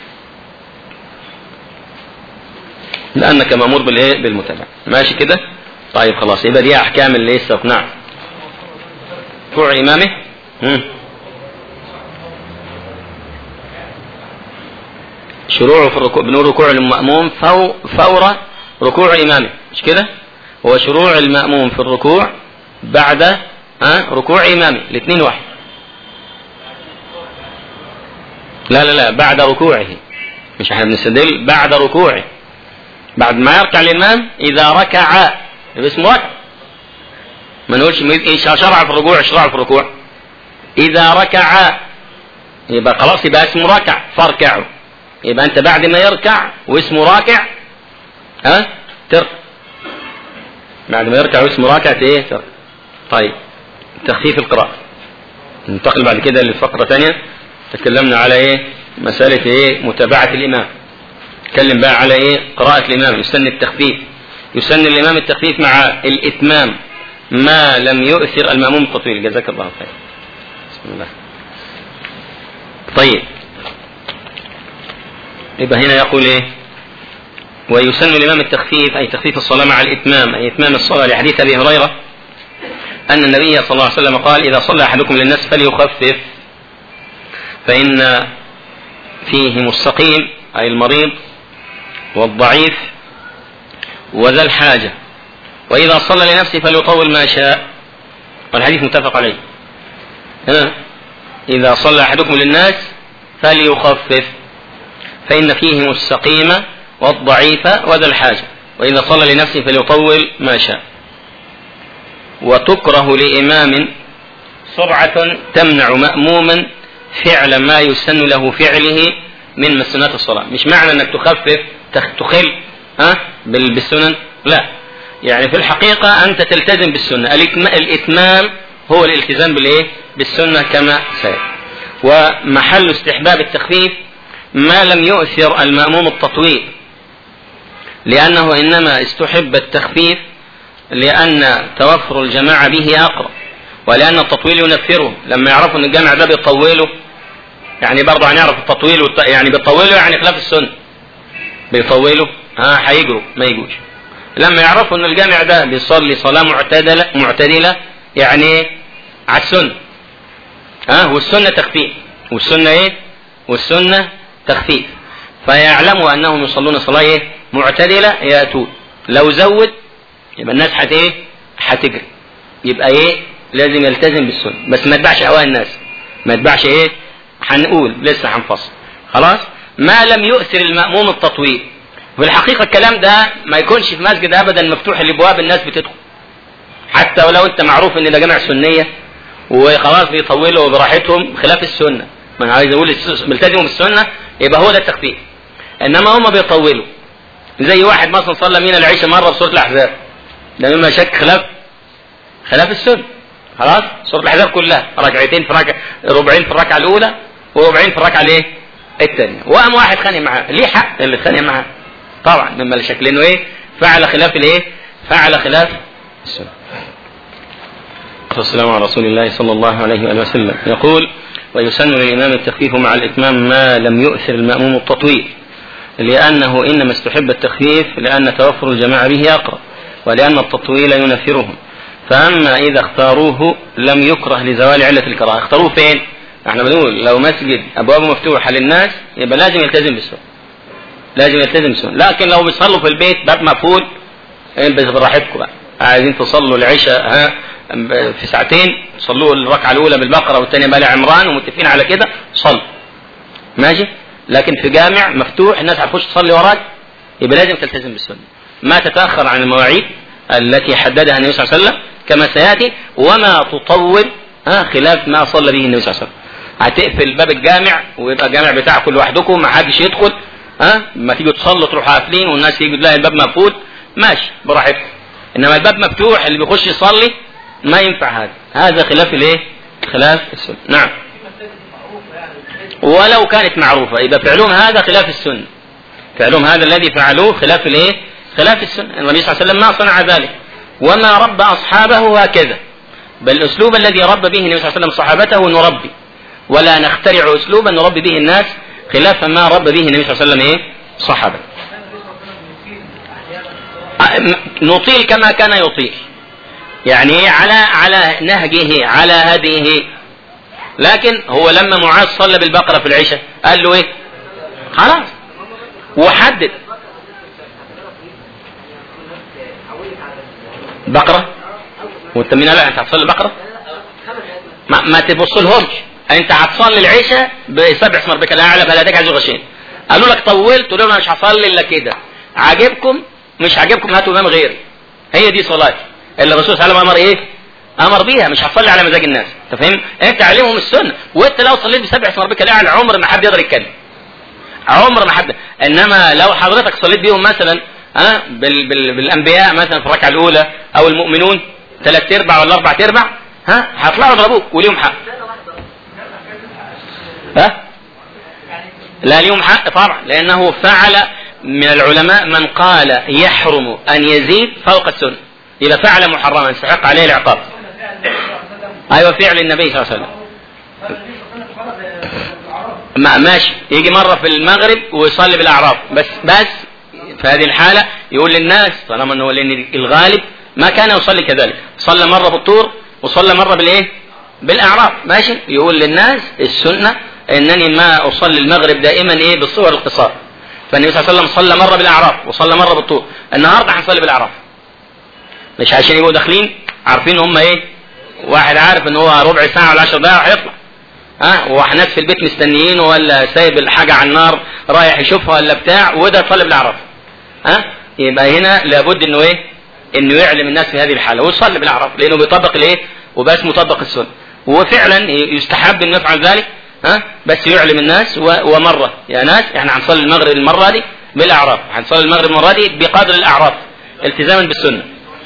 لانك مامور بالايه بالمتابعه ماشي كده طيب خلاص يبقى دي احكام اللي يسبق نعم ركوع امامه مم. شروعه في الركوع بنقول ركوع المأموم فو فور ركوع إمامه مش كده؟ هو شروع المأموم في الركوع بعد ها ركوع إمامه الاثنين واحد لا لا لا بعد ركوعه مش احنا بنستدل بعد ركوعه بعد ما يركع الإمام إذا ركع يبقى اسمه ركع ما نقولش ايش شرع في الركوع شرع في الركوع إذا ركع يبقى خلاص يبقى اسمه ركع فاركعوا يبقى انت بعد ما يركع واسمه راكع ها تركع بعد ما يركع واسمه راكع ايه تركع طيب تخفيف القراءة ننتقل بعد كده لفقرة ثانية تكلمنا على ايه مسألة ايه متابعة الإمام نتكلم بقى على ايه قراءة الإمام يسن التخفيف يسن الإمام التخفيف مع الإتمام ما لم يؤثر المأموم التطويل جزاك الله خير بسم الله طيب يبقى هنا يقول ايه ويسن الامام التخفيف اي تخفيف الصلاه مع الاتمام اي اتمام الصلاه لحديث ابي هريره ان النبي صلى الله عليه وسلم قال اذا صلى احدكم للناس فليخفف فان فيهم السقيم اي المريض والضعيف وذا الحاجه واذا صلى لنفسه فليطول ما شاء والحديث متفق عليه ها اذا صلى احدكم للناس فليخفف فإن فيهم السقيم والضعيف وذا الحاجة وإذا صلى لنفسه فليطول ما شاء وتكره لإمام سرعة تمنع مأموما فعل ما يسن له فعله من مسنات الصلاة مش معنى أنك تخفف تخ- تخل ها بال- بالسنن لا يعني في الحقيقة أنت تلتزم بالسنة الإتم- الإتمام هو الالتزام بالإيه بالسنة كما سيأتي ومحل استحباب التخفيف ما لم يؤثر المأموم التطويل لأنه إنما استحب التخفيف لأن توفر الجماعة به أقرب ولأن التطويل ينفره لما يعرفوا أن الجامع ده بيطوله يعني برضه هنعرف التطويل والت... يعني بيطوله يعني خلاف السنة بيطوله ها هيجروا ما يجوش لما يعرفوا أن الجامع ده بيصلي صلاة معتدلة معتدلة يعني إيه؟ على السنة ها والسنة تخفيف والسنة إيه؟ والسنة تخفيف فيعلموا انهم يصلون صلاه إيه؟ معتدله ياتون لو زود يبقى الناس هت ايه هتجري يبقى ايه لازم يلتزم بالسنه بس ما يتبعش اهواء الناس ما يتبعش ايه هنقول لسه هنفصل خلاص ما لم يؤثر المأموم التطويل في الحقيقة الكلام ده ما يكونش في مسجد أبدا مفتوح الأبواب الناس بتدخل حتى ولو أنت معروف إن ده جامع سنية وخلاص بيطولوا براحتهم خلاف السنة ما أنا عايز أقول ملتزموا بالسنة يبقى هو ده التخفيف إنما هم بيطولوا زي واحد مثلا صلى من العشاء مرة بسورة الأحزاب ده مما شك خلاف خلاف السنة خلاص سورة الأحزاب كلها ركعتين في ركعة ربعين في الركعة الأولى وربعين في الركعة الإيه؟ الثانية وقام واحد خانق معاه ليه حق اللي اتخانق معاه طبعا مما لا شك لأنه إيه فعل خلاف الإيه فعل خلاف السنة والسلام على رسول الله صلى الله عليه وآله وسلم يقول ويسن للإمام التخفيف مع الإتمام ما لم يؤثر المأموم التطويل لأنه إنما استحب التخفيف لأن توفر الجماعة به أقرب ولأن التطويل ينفرهم فأما إذا اختاروه لم يكره لزوال علة الكراهة اختاروه فين؟ احنا بنقول لو مسجد أبوابه مفتوحة للناس يبقى لازم يلتزم بالسنة لازم يلتزم بالسنة لكن لو بيصلوا في البيت باب مقفول بس براحتكم بقى عايزين تصلوا العشاء ها في ساعتين صلوا الركعة الأولى بالبقرة والثانية بآل عمران ومتفقين على كده صلوا ماشي لكن في جامع مفتوح الناس هتخش تصلي وراك يبقى لازم تلتزم بالسنة ما تتأخر عن المواعيد التي حددها النبي صلى الله عليه وسلم كما سيأتي وما تطول ها خلاف ما صلى به النبي صلى الله عليه وسلم هتقفل باب الجامع ويبقى الجامع بتاعكم لوحدكم ما حدش يدخل ها ما تيجوا تصلوا تروحوا قافلين والناس يجوا تلاقي الباب مقفول ماشي براحتكم انما الباب مفتوح اللي بيخش يصلي ما ينفع هذا هذا خلاف الايه خلاف السنه نعم ولو كانت معروفه اذا فعلهم هذا خلاف السنه فعلهم هذا الذي فعلوه خلاف الايه خلاف السنه النبي صلى الله عليه وسلم ما صنع ذلك وما ربى اصحابه هكذا بل الاسلوب الذي ربى به النبي صلى الله عليه وسلم صحابته نربي ولا نخترع اسلوبا نربي به الناس خلاف ما ربى به النبي صلى الله عليه وسلم ايه صحابه نطيل كما كان يطيل يعني على على نهجه على هديه لكن هو لما معاذ صلى بالبقرة في العشاء قال له ايه خلاص وحدد بقرة وانت مين قال انت هتصلي البقرة ما, ما تبص لهمش انت هتصلي العشاء بسبع اسم ربك الاعلى فلا تجعل غشين قالوا لك طولت تقول انا مش هصلي الا كده عاجبكم مش عاجبكم هاتوا امام غيري هي دي صلاتي اللي الرسول صلى الله عليه وسلم امر ايه امر بيها مش هتصلي على مزاج الناس انت فاهم انت علمهم السنه وانت لو صليت بسبع اسم ربك الاعلى عمر ما حد يقدر يتكلم عمر ما حد انما لو حضرتك صليت بيهم مثلا ها بال... بال... بالانبياء مثلا في الركعه الاولى او المؤمنون ثلاث ارباع ولا اربع ارباع ها هيطلعوا يضربوك وليهم حق ها لا ليهم حق طبعا لانه فعل من العلماء من قال يحرم ان يزيد فوق السنه اذا فعل محرما يستحق عليه العقاب ايوه فعل النبي صلى الله عليه وسلم ما ماشي يجي مره في المغرب ويصلي بالاعراف بس بس في هذه الحاله يقول للناس طالما انه لان الغالب ما كان يصلي كذلك صلى مره بالطور وصلى مره بالايه بالاعراف ماشي يقول للناس السنه انني ما اصلي المغرب دائما ايه بالصور القصار فالنبي صلى الله عليه وسلم صلى مره بالاعراف وصلى مره بالطور النهارده هنصلي بالاعراف مش عشان يبقوا داخلين عارفين هم ايه واحد عارف ان هو ربع ساعه ولا 10 دقائق هيطلع ها وناس في البيت مستنيينه ولا سايب الحاجه على النار رايح يشوفها ولا بتاع وده طالب الاعراف ها يبقى هنا لابد انه ايه انه يعلم الناس في هذه الحاله ويصلي بالاعراف لانه بيطبق الايه وبس مطبق السنه وفعلا يستحب انه يفعل ذلك ها بس يعلم الناس ومره يا ناس احنا هنصلي المغرب المره دي بالاعراف هنصلي المغرب المره دي بقدر الاعراف التزاما بالسنه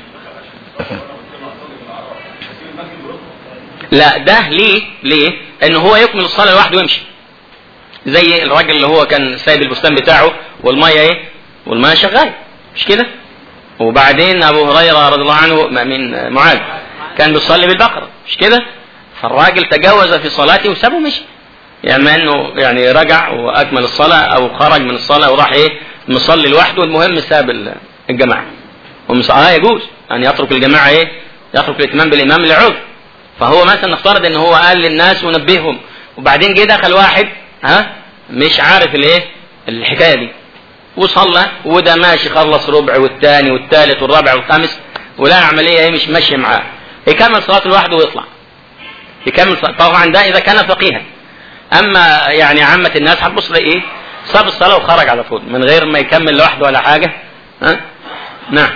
لا ده ليه ليه ان هو يكمل الصلاه لوحده ويمشي زي الراجل اللي هو كان سايب البستان بتاعه والميه ايه والميه شغال مش كده وبعدين ابو هريره رضي الله عنه من معاذ كان بيصلي بالبقره مش كده فالراجل تجاوز في صلاته وسابه مشي يعني انه يعني رجع واكمل الصلاه او خرج من الصلاه وراح ايه مصلي لوحده المهم ساب الجماعه اه يجوز ان يترك الجماعه ايه يترك الاتمام بالامام لعذر فهو مثلا نفترض ان هو قال للناس ونبههم وبعدين جه دخل واحد ها مش عارف الايه الحكايه دي وصلى وده ماشي خلص ربع والثاني والثالث والرابع والخامس ولا العمليه ايه مش ماشيه معاه يكمل صلاته لوحده ويطلع يكمل صلاة. طبعا ده اذا كان فقيها اما يعني عامه الناس هتبص ايه صاب الصلاه وخرج على طول من غير ما يكمل لوحده ولا حاجه ها نعم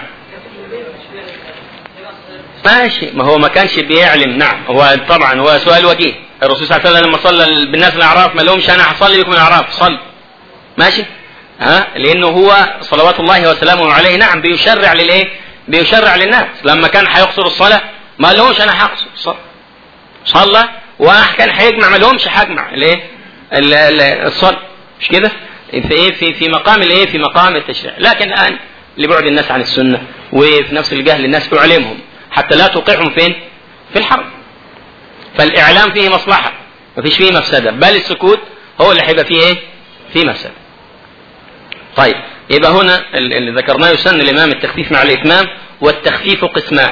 ماشي ما هو ما كانش بيعلم نعم هو طبعا هو سؤال وجيه الرسول صلى الله عليه وسلم لما صلى بالناس الاعراف ما لهمش انا هصلي بكم الاعراف صل ماشي ها لانه هو صلوات الله وسلامه عليه نعم بيشرع للايه بيشرع للناس لما كان هيقصر الصلاه ما لهمش انا هقصر صل صلى وكان هيجمع ما لهمش هجمع الايه ال- ال- الصلاه مش كده في ايه في في مقام الايه في مقام التشريع لكن الان لبعد الناس عن السنه وفي نفس الجهل الناس اعلمهم حتى لا توقعهم فين في الحرب فالاعلام فيه مصلحه ما فيش فيه مفسده بل السكوت هو اللي هيبقى فيه ايه فيه مفسده طيب يبقى هنا ال- اللي ذكرناه يسن الامام التخفيف مع الاتمام والتخفيف قسمان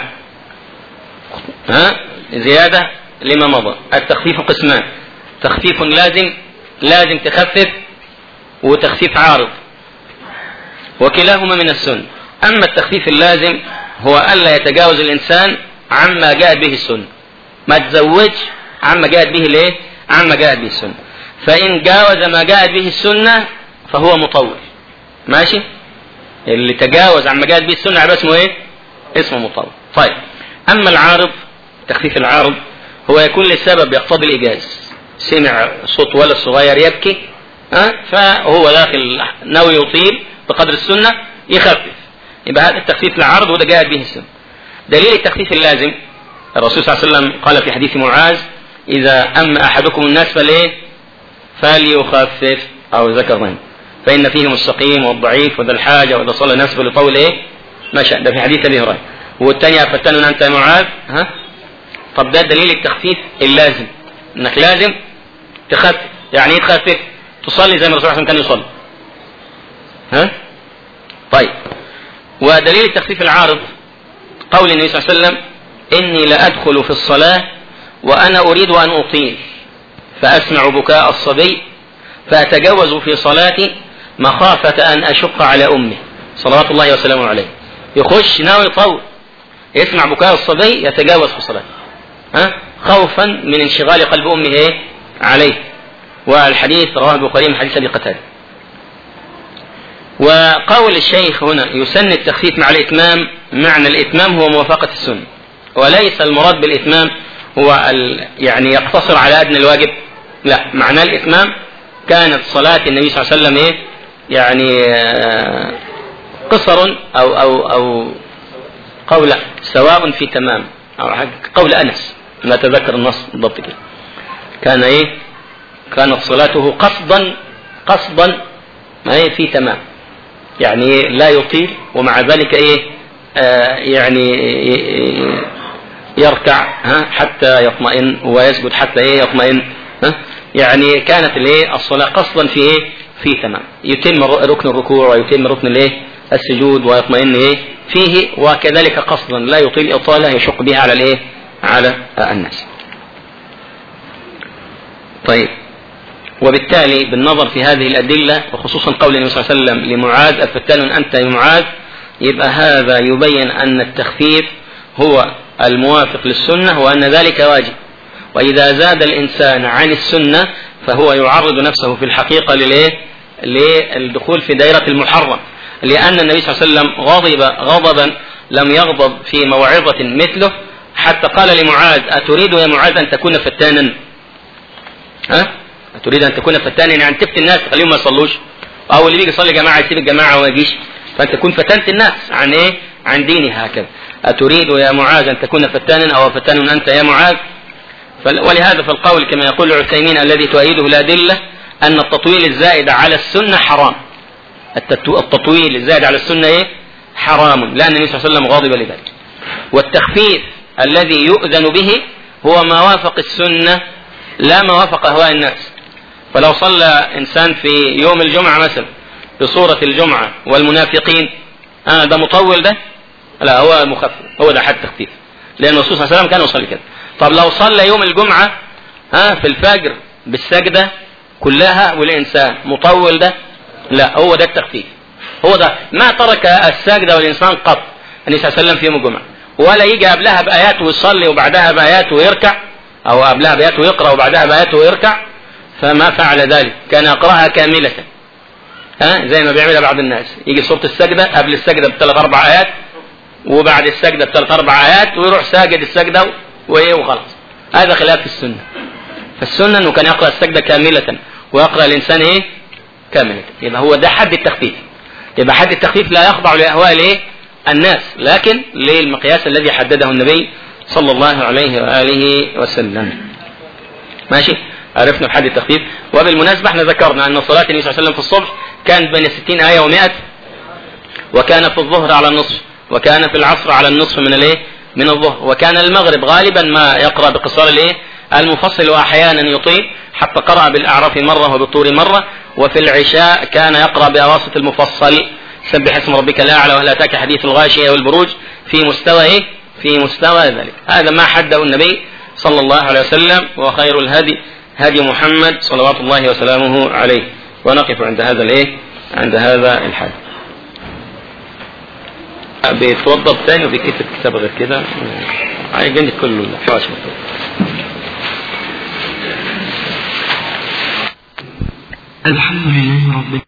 ها زياده لما مضى التخفيف قسمان تخفيف لازم لازم تخفف وتخفيف عارض وكلاهما من السنة أما التخفيف اللازم هو ألا يتجاوز الإنسان عما جاءت به السنة ما تزودش عما جاءت به الايه؟ عما جاءت به السنة فإن جاوز ما جاءت به السنة فهو مطول ماشي اللي تجاوز عما جاءت به السنة يبقى اسمه ايه اسمه مطول طيب أما العارض تخفيف العارض هو يكون لسبب يقتضي الإيجاز سمع صوت ولد صغير يبكي ها فهو داخل ناوي يطيل بقدر السنة يخفف يبقى هذا التخفيف العرض وده جاءت به السنة دليل التخفيف اللازم الرسول صلى الله عليه وسلم قال في حديث معاذ إذا أما أحدكم الناس فليه فليخفف أو ذكرين فإن فيهم السقيم والضعيف وذا الحاجة وإذا صلى الناس فليطول إيه ما شاء ده في حديث أبي هريرة والثانية فتن أنت يا معاذ ها طب ده دليل التخفيف اللازم انك لازم تخفف يعني ايه تخفف تصلي زي ما الرسول صلى الله عليه وسلم كان يصلي ها طيب ودليل التخفيف العارض قول النبي صلى الله عليه وسلم اني لادخل في الصلاه وانا اريد ان اطيل فاسمع بكاء الصبي فاتجوز في صلاتي مخافه ان اشق على امه صلوات الله وسلامه عليه يخش ناوي يطول يسمع بكاء الصبي يتجاوز في صلاته ها خوفا من انشغال قلب امه ايه عليه والحديث رواه البخاري من حديث ابي قتاده وقول الشيخ هنا يسن التخفيف مع الاتمام معنى الاتمام هو موافقه السنه وليس المراد بالاتمام هو ال يعني يقتصر على ادنى الواجب لا معنى الاتمام كانت صلاه النبي صلى الله عليه وسلم ايه يعني آه، قصر او او او قول سواء في تمام او حق- قول انس لا اتذكر النص بالضبط كده كان ايه كانت صلاته قصدا قصدا ما هي في تمام يعني لا يطيل ومع ذلك ايه آه يعني يركع ها حتى يطمئن ويسجد حتى ايه يطمئن ها يعني كانت الايه الصلاه قصدا في ايه في تمام يتم ركن الركوع ويتم ركن الايه السجود ويطمئن ايه فيه وكذلك قصدا لا يطيل اطاله يشق بها على الايه على الناس طيب وبالتالي بالنظر في هذه الأدلة وخصوصا قول النبي صلى الله عليه وسلم لمعاذ أفتان أنت يا معاذ يبقى هذا يبين أن التخفيف هو الموافق للسنة وأن ذلك واجب وإذا زاد الإنسان عن السنة فهو يعرض نفسه في الحقيقة للإيه؟ للدخول في دائرة المحرم لأن النبي صلى الله عليه وسلم غضب غضبا لم يغضب في موعظة مثله حتى قال لمعاذ أتريد يا معاذ أن تكون فتانا ها أتريد أن تكون فتانا يعني تفتي الناس تخليهم ما يصلوش أو اللي بيجي يصلي جماعة يسيب الجماعة وما يجيش فأنت تكون فتنت الناس عن إيه؟ عن دينه هكذا أتريد يا معاذ أن تكون فتانا أو فتان أنت يا معاذ ولهذا فالقول كما يقول العثيمين الذي تؤيده الأدلة أن التطويل الزائد على السنة حرام التطويل الزائد على السنة إيه؟ حرام لأن النبي صلى الله عليه وسلم غاضب لذلك والتخفيف الذي يؤذن به هو ما وافق السنة لا ما وافق أهواء الناس فلو صلى إنسان في يوم الجمعة مثلا بصورة الجمعة والمنافقين آه ده مطول ده لا هو مخفف هو ده حد تخفيف لأن الرسول صلى الله عليه وسلم كان يصلي كده طب لو صلى يوم الجمعة ها آه في الفجر بالسجدة كلها والإنسان مطول ده لا هو ده التخفيف هو ده ما ترك السجدة والإنسان قط النبي صلى الله عليه وسلم في يوم الجمعة ولا يجي قبلها بآيات ويصلي وبعدها بآيات ويركع أو قبلها بآيات ويقرأ وبعدها بآيات ويركع فما فعل ذلك كان يقرأها كاملة ها زي ما بيعملها بعض الناس يجي سورة السجدة قبل السجدة بثلاث أربع آيات وبعد السجدة بثلاث أربع آيات ويروح ساجد السجدة وإيه وخلاص هذا خلاف السنة فالسنة أنه كان يقرأ السجدة كاملة ويقرأ الإنسان إيه كاملة يبقى هو ده حد التخفيف يبقى حد التخفيف لا يخضع لأهواء الإيه الناس لكن للمقياس الذي حدده النبي صلى الله عليه وآله وسلم ماشي عرفنا بحد التخفيف وبالمناسبة احنا ذكرنا أن صلاة النبي صلى الله عليه وسلم في الصبح كانت بين 60 آية و100 وكان في الظهر على النصف وكان في العصر على النصف من الايه من الظهر وكان المغرب غالبا ما يقرأ بقصار الايه المفصل واحيانا يطيل حتى قرأ بالاعراف مرة وبالطور مرة وفي العشاء كان يقرأ بأواسط المفصل سبح اسم ربك الاعلى وهل اتاك حديث الغاشية والبروج في مستوى ايه في مستوى ذلك هذا ما حده النبي صلى الله عليه وسلم وخير الهدي هدي محمد صلوات الله وسلامه عليه ونقف عند هذا الايه عند هذا الحد بيتوضب تاني وبيكتب كتاب غير كده هيجني كله الحواشي الحمد لله رب